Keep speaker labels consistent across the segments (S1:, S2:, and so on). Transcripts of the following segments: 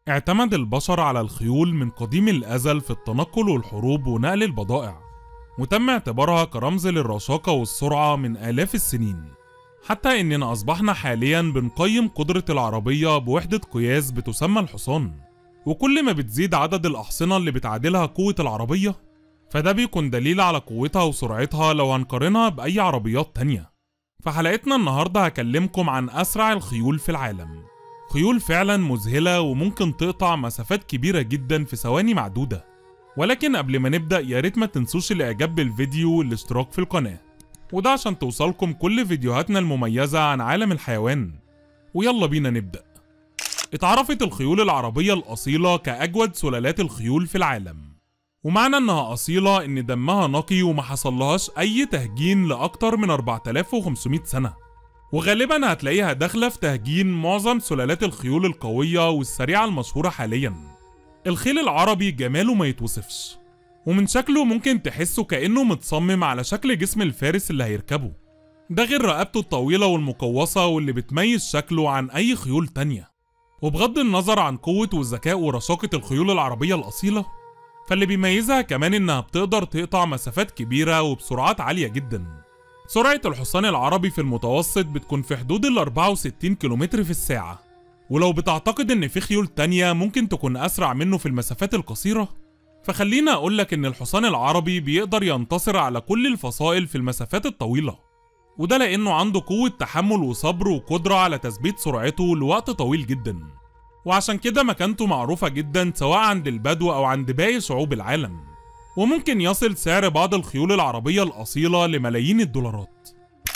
S1: اعتمد البشر على الخيول من قديم الأزل في التنقل والحروب ونقل البضائع وتم اعتبارها كرمز للرشاقة والسرعة من آلاف السنين حتى إننا أصبحنا حاليا بنقيم قدرة العربية بوحدة قياس بتسمى الحصان وكل ما بتزيد عدد الأحصنة اللي بتعادلها قوة العربية فده بيكون دليل على قوتها وسرعتها لو هنقارنها بأي عربيات تانية فحلقتنا النهاردة هكلمكم عن أسرع الخيول في العالم خيول فعلا مذهلة وممكن تقطع مسافات كبيرة جدا في ثواني معدودة ولكن قبل ما نبدأ ياريت ما تنسوش الإعجاب بالفيديو والاشتراك في القناة وده عشان توصلكم كل فيديوهاتنا المميزة عن عالم الحيوان ويلا بينا نبدأ اتعرفت الخيول العربية الأصيلة كأجود سلالات الخيول في العالم ومعنى انها أصيلة ان دمها نقي وما حصلهاش اي تهجين لأكتر من 4500 سنة وغالبا هتلاقيها داخلة في تهجين معظم سلالات الخيول القوية والسريعة المشهورة حاليا الخيل العربي جماله ما يتوصفش ومن شكله ممكن تحسه كأنه متصمم على شكل جسم الفارس اللي هيركبه ده غير رقبته الطويلة والمقوسة واللي بتميز شكله عن أي خيول تانية وبغض النظر عن قوة والذكاء ورشاقة الخيول العربية الأصيلة فاللي بيميزها كمان إنها بتقدر تقطع مسافات كبيرة وبسرعات عالية جدا سرعة الحصان العربي في المتوسط بتكون في حدود ال 64 كيلومتر في الساعة ولو بتعتقد إن في خيول تانية ممكن تكون أسرع منه في المسافات القصيرة فخلينا أقولك إن الحصان العربي بيقدر ينتصر على كل الفصائل في المسافات الطويلة وده لأنه عنده قوة تحمل وصبر وقدرة على تثبيت سرعته لوقت طويل جدا وعشان كده مكانته معروفة جدا سواء عند البدو أو عند باقي شعوب العالم وممكن يصل سعر بعض الخيول العربية الأصيلة لملايين الدولارات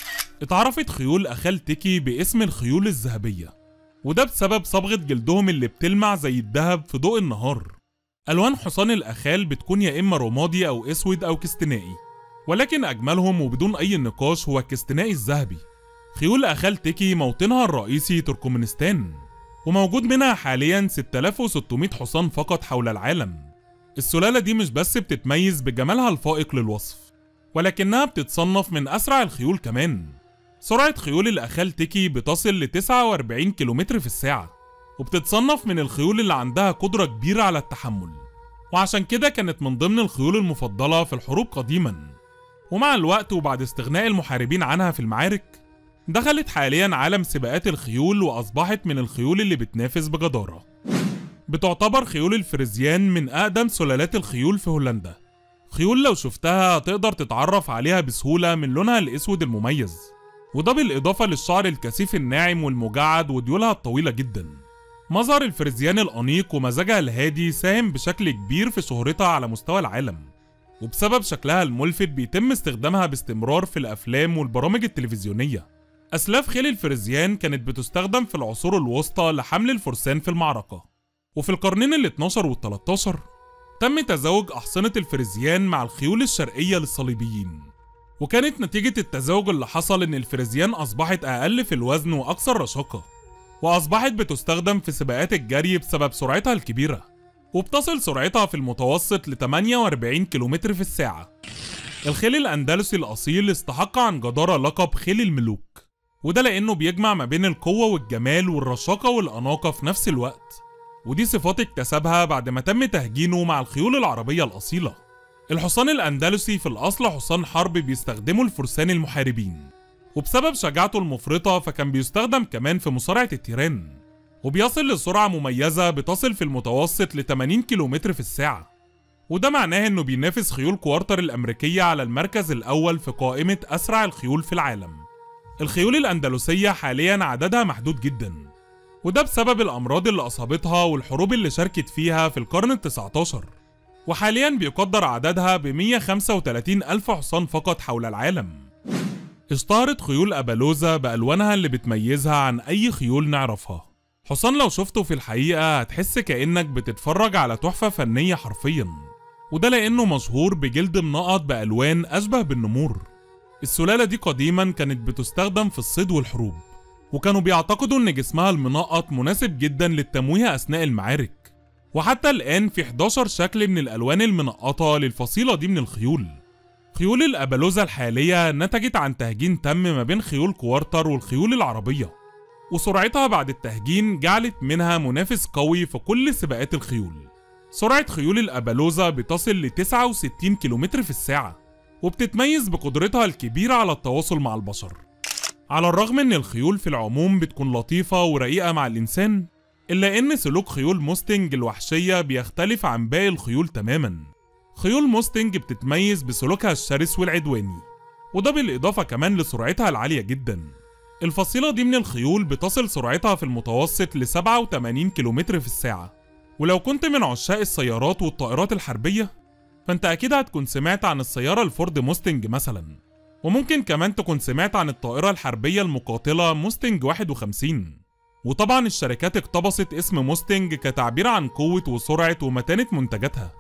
S1: اتعرفت خيول أخال تيكي باسم الخيول الذهبية وده بسبب صبغة جلدهم اللي بتلمع زي الذهب في ضوء النهار ألوان حصان الأخال بتكون يا إما رمادي أو أسود أو كستنائي ولكن أجملهم وبدون أي نقاش هو الكستنائي الذهبي خيول أخال تيكي موطنها الرئيسي تركمانستان وموجود منها حاليا 6600 حصان فقط حول العالم السلالة دي مش بس بتتميز بجمالها الفائق للوصف ولكنها بتتصنف من أسرع الخيول كمان سرعة خيول الأخال تيكي بتصل ل 49 كيلومتر في الساعة وبتتصنف من الخيول اللي عندها قدرة كبيرة على التحمل وعشان كده كانت من ضمن الخيول المفضلة في الحروب قديما ومع الوقت وبعد استغناء المحاربين عنها في المعارك دخلت حاليا عالم سباقات الخيول وأصبحت من الخيول اللي بتنافس بجدارة بتعتبر خيول الفريزيان من أقدم سلالات الخيول في هولندا خيول لو شفتها تقدر تتعرف عليها بسهولة من لونها الأسود المميز وده بالإضافة للشعر الكثيف الناعم والمجعد وديولها الطويلة جدا مظهر الفريزيان الأنيق ومزاجها الهادي ساهم بشكل كبير في شهرتها على مستوى العالم وبسبب شكلها الملفت بيتم استخدامها باستمرار في الأفلام والبرامج التلفزيونية أسلاف خيل الفريزيان كانت بتستخدم في العصور الوسطى لحمل الفرسان في المعركة وفي القرنين ال 12 وال 13 تم تزاوج أحصنة الفريزيان مع الخيول الشرقية للصليبيين وكانت نتيجة التزاوج اللي حصل إن الفريزيان أصبحت أقل في الوزن وأكثر رشاقة وأصبحت بتستخدم في سباقات الجري بسبب سرعتها الكبيرة وبتصل سرعتها في المتوسط ل 48 كيلومتر في الساعة الخيل الأندلسي الأصيل استحق عن جدارة لقب خيل الملوك وده لأنه بيجمع ما بين القوة والجمال والرشاقة والأناقة في نفس الوقت ودي صفات اكتسبها بعد ما تم تهجينه مع الخيول العربية الأصيلة الحصان الأندلسي في الأصل حصان حرب بيستخدمه الفرسان المحاربين وبسبب شجاعته المفرطة فكان بيستخدم كمان في مصارعة التيران وبيصل لسرعة مميزة بتصل في المتوسط ل 80 كيلومتر في الساعة وده معناه انه بينافس خيول كوارتر الأمريكية على المركز الأول في قائمة أسرع الخيول في العالم الخيول الأندلسية حاليا عددها محدود جدا وده بسبب الأمراض اللي أصابتها والحروب اللي شاركت فيها في القرن التسعة عشر وحاليا بيقدر عددها ب 135 ألف حصان فقط حول العالم اشتهرت خيول أبالوزا بألوانها اللي بتميزها عن أي خيول نعرفها حصان لو شفته في الحقيقة هتحس كأنك بتتفرج على تحفة فنية حرفيا وده لأنه مشهور بجلد منقط بألوان أشبه بالنمور السلالة دي قديما كانت بتستخدم في الصيد والحروب وكانوا بيعتقدوا ان جسمها المنقط مناسب جدا للتمويه اثناء المعارك وحتى الان في 11 شكل من الالوان المنقطه للفصيله دي من الخيول خيول الابالوزا الحاليه نتجت عن تهجين تم ما بين خيول كوارتر والخيول العربيه وسرعتها بعد التهجين جعلت منها منافس قوي في كل سباقات الخيول سرعة خيول الأبالوزا بتصل ل 69 كم في الساعة وبتتميز بقدرتها الكبيرة على التواصل مع البشر على الرغم ان الخيول في العموم بتكون لطيفة ورقيقة مع الإنسان إلا إن سلوك خيول موستنج الوحشية بيختلف عن باقي الخيول تماما خيول موستنج بتتميز بسلوكها الشرس والعدواني وده بالإضافة كمان لسرعتها العالية جدا الفصيلة دي من الخيول بتصل سرعتها في المتوسط ل 87 كم في الساعة ولو كنت من عشاق السيارات والطائرات الحربية فانت أكيد هتكون سمعت عن السيارة الفورد موستنج مثلا وممكن كمان تكون سمعت عن الطائرة الحربية المقاتلة موستنج 51 وطبعا الشركات اقتبست اسم موستنج كتعبير عن قوة وسرعة ومتانة منتجاتها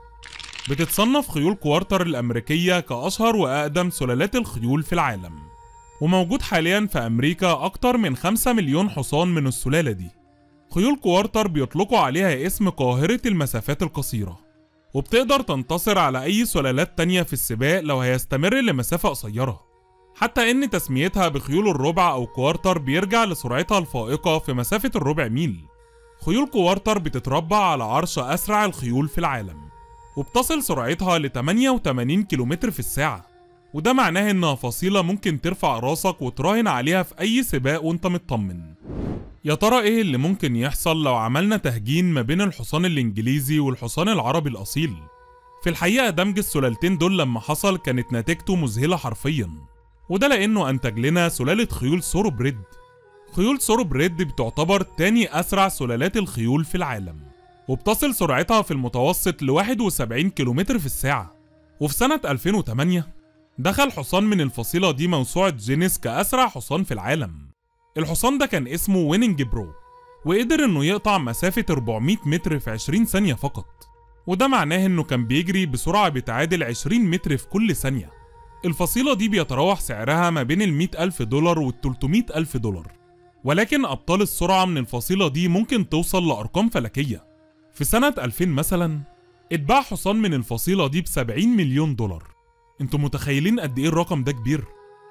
S1: بتتصنف خيول كوارتر الأمريكية كأشهر وأقدم سلالات الخيول في العالم وموجود حاليا في أمريكا أكتر من 5 مليون حصان من السلالة دي خيول كوارتر بيطلقوا عليها اسم قاهرة المسافات القصيرة وبتقدر تنتصر على أي سلالات تانية في السباق لو هيستمر لمسافة قصيرة حتى إن تسميتها بخيول الربع أو كوارتر بيرجع لسرعتها الفائقة في مسافة الربع ميل خيول كوارتر بتتربع على عرش أسرع الخيول في العالم وبتصل سرعتها ل 88 كم في الساعة وده معناه إنها فصيلة ممكن ترفع راسك وتراهن عليها في أي سباق وأنت مطمن يا ترى إيه اللي ممكن يحصل لو عملنا تهجين ما بين الحصان الإنجليزي والحصان العربي الأصيل في الحقيقة دمج السلالتين دول لما حصل كانت نتيجته مذهلة حرفيا وده لأنه أنتج لنا سلالة خيول سورو بريد خيول سورو بريد بتعتبر تاني أسرع سلالات الخيول في العالم وبتصل سرعتها في المتوسط ل 71 كم في الساعة وفي سنة 2008 دخل حصان من الفصيلة دي موسوعة جينيس كأسرع حصان في العالم الحصان ده كان اسمه ويننج برو وقدر انه يقطع مسافة 400 متر في 20 ثانية فقط وده معناه انه كان بيجري بسرعة بتعادل 20 متر في كل ثانية الفصيلة دي بيتراوح سعرها ما بين ال 100 ألف دولار وال 300 ألف دولار ولكن أبطال السرعة من الفصيلة دي ممكن توصل لأرقام فلكية في سنة 2000 مثلا اتباع حصان من الفصيلة دي ب 70 مليون دولار انتوا متخيلين قد ايه الرقم ده كبير؟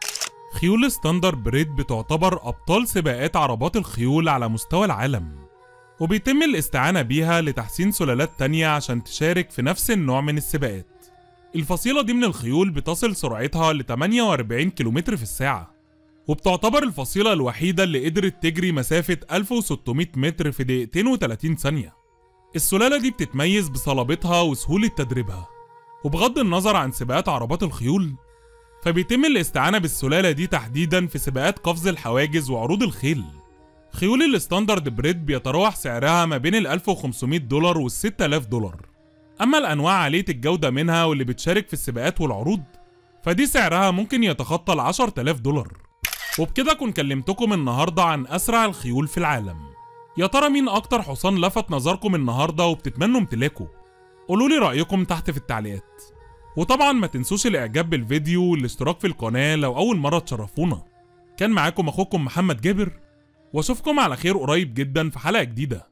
S1: خيول ستاندر بريد بتعتبر أبطال سباقات عربات الخيول على مستوى العالم وبيتم الاستعانة بيها لتحسين سلالات تانية عشان تشارك في نفس النوع من السباقات الفصيلة دي من الخيول بتصل سرعتها ل 48 كم في الساعة وبتعتبر الفصيلة الوحيدة اللي قدرت تجري مسافة 1600 متر في دقيقتين و30 ثانية السلالة دي بتتميز بصلابتها وسهولة تدريبها وبغض النظر عن سباقات عربات الخيول فبيتم الاستعانة بالسلالة دي تحديدا في سباقات قفز الحواجز وعروض الخيل خيول الستاندرد بريد بيتراوح سعرها ما بين ال 1500 دولار وال 6000 دولار أما الأنواع عالية الجودة منها واللي بتشارك في السباقات والعروض فدي سعرها ممكن يتخطى ال 10000 دولار وبكده كنت كلمتكم النهاردة عن أسرع الخيول في العالم يا ترى مين أكتر حصان لفت نظركم النهاردة وبتتمنوا امتلاكه قولولي رأيكم تحت في التعليقات وطبعا ما تنسوش الاعجاب بالفيديو والاشتراك في القناة لو أول مرة تشرفونا كان معاكم أخوكم محمد جابر واشوفكم على خير قريب جدا في حلقة جديدة